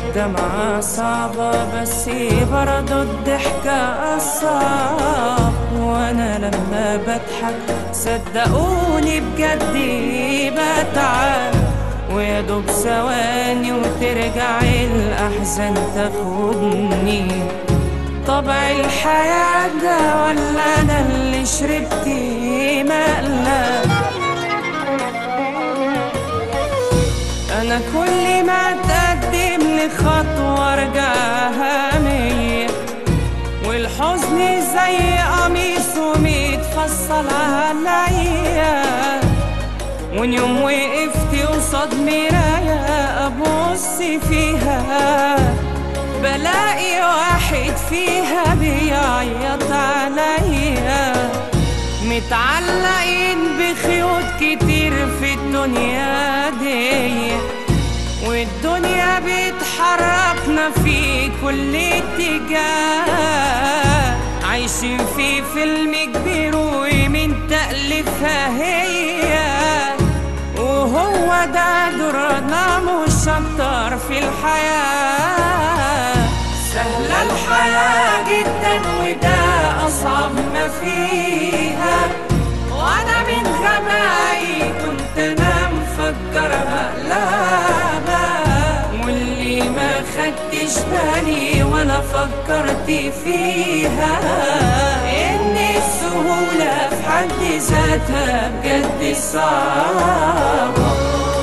والدمعة صعبة بس برضو الضحكة أصعب وأنا لما بضحك صدقوني بجد بتعب ويا دوب ثواني وترجع الأحزان تاخدني طبع الحياة ده ولا أنا اللي شربت مقلب أنا كل ما أتقدم لخطوة أرجعها مية والحزن زي قميص ومتفصل عليا ومن يوم وقفت قصاد مراية أبص فيها بلاقي واحد فيها بيعيط عليا متعلقين بخيوط كتير في الدنيا دي والدنيا بتحركنا في كل اتجاه عايشين في فيلم كبير ومن تأليفها هي وهو ده دورنا مش أكتر في الحياة سهلة الحياة جدا وده أصعب ما فيها وأنا من غبائي كنت أنا مفكرها لعبة واللي ما خدتش بالي ولا فكرت فيها إن السهولة في حد ذاتها بجد صعبة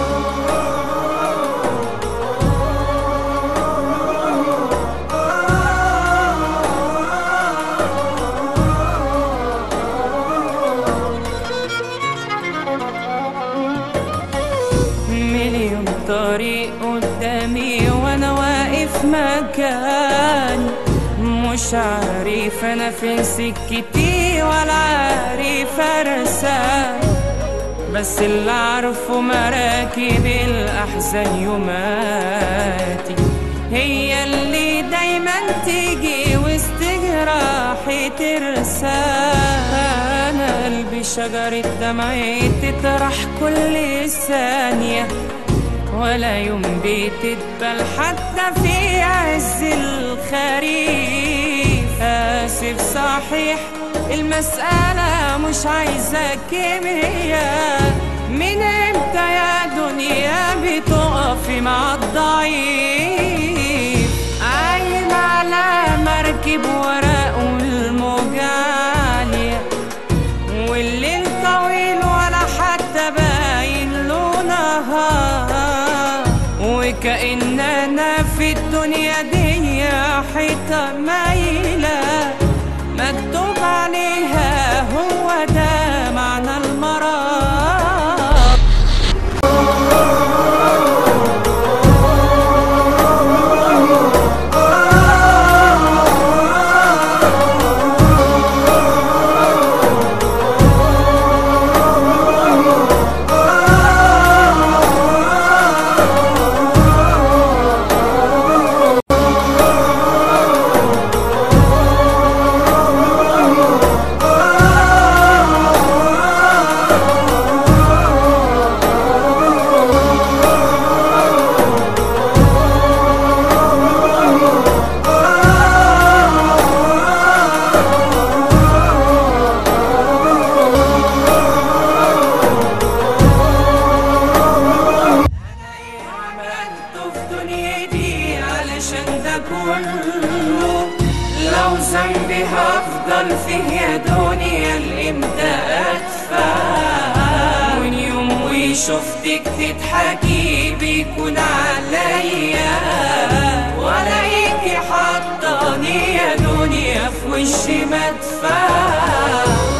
مليون طريق قدامي وانا واقف مكان مش عارف انا فين سكتي ولا عارف ارسم بس اللي عارفه مراكب الاحزان يوماتي هي اللي دايما تيجي وسط جراحي ترسى انا قلبي شجرة دمعي تطرح كل ثانية ولا يوم بتدبل حتى في عز الخريف آسف صحيح المسألة مش عايزة كيمياء من امتى يا دنيا بتقفي مع الضعيف عايم على مركب ورق والموج عالية والليل طويل ولا حتى باين له نهار وكأن أنا في الدنيا دي حيطة مايلة مكتوب عليها هو ده معنى المرض عملته في دنيتي علشان ده كله لو ذنبي هفضل فيه يا دنيا لامتى ادفع من يوم وشفتك تضحكي بيكون عليا والاقيكي حطاني يا دنيا في وشي مدفع